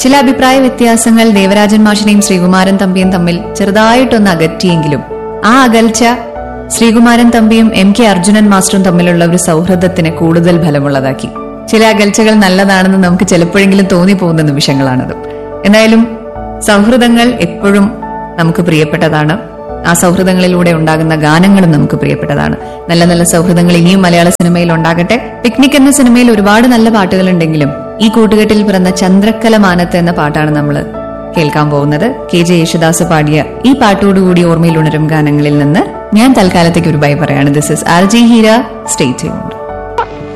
ചില അഭിപ്രായ വ്യത്യാസങ്ങൾ ദേവരാജൻ മാഷിനെയും ശ്രീകുമാരൻ തമ്പിയും തമ്മിൽ ചെറുതായിട്ടൊന്ന് അകറ്റിയെങ്കിലും ആ അകൽച്ച ശ്രീകുമാരൻ തമ്പിയും എം കെ അർജുനൻ മാസ്റ്ററും തമ്മിലുള്ള ഒരു സൗഹൃദത്തിന് കൂടുതൽ ഫലമുള്ളതാക്കി ചില അകൽച്ചകൾ നല്ലതാണെന്ന് നമുക്ക് ചിലപ്പോഴെങ്കിലും തോന്നിപ്പോകുന്ന നിമിഷങ്ങളാണത് എന്തായാലും സൗഹൃദങ്ങൾ എപ്പോഴും നമുക്ക് പ്രിയപ്പെട്ടതാണ് ആ സൗഹൃദങ്ങളിലൂടെ ഉണ്ടാകുന്ന ഗാനങ്ങളും നമുക്ക് പ്രിയപ്പെട്ടതാണ് നല്ല നല്ല സൗഹൃദങ്ങൾ ഇനിയും മലയാള സിനിമയിൽ ഉണ്ടാകട്ടെ പിക്നിക് എന്ന സിനിമയിൽ ഒരുപാട് നല്ല പാട്ടുകളുണ്ടെങ്കിലും ഈ കൂട്ടുകെട്ടിൽ പിറന്ന ചന്ദ്രക്കല മാനത്ത് എന്ന പാട്ടാണ് നമ്മൾ കേൾക്കാൻ പോകുന്നത് കെ ജെ യേശുദാസ് പാടിയ ഈ പാട്ടോടുകൂടി ഓർമ്മയിൽ ഉണരും ഗാനങ്ങളിൽ നിന്ന് ഞാൻ തൽക്കാലത്തേക്ക് ഒരു ബൈ പറയാണ് this is R G Heera stay tuned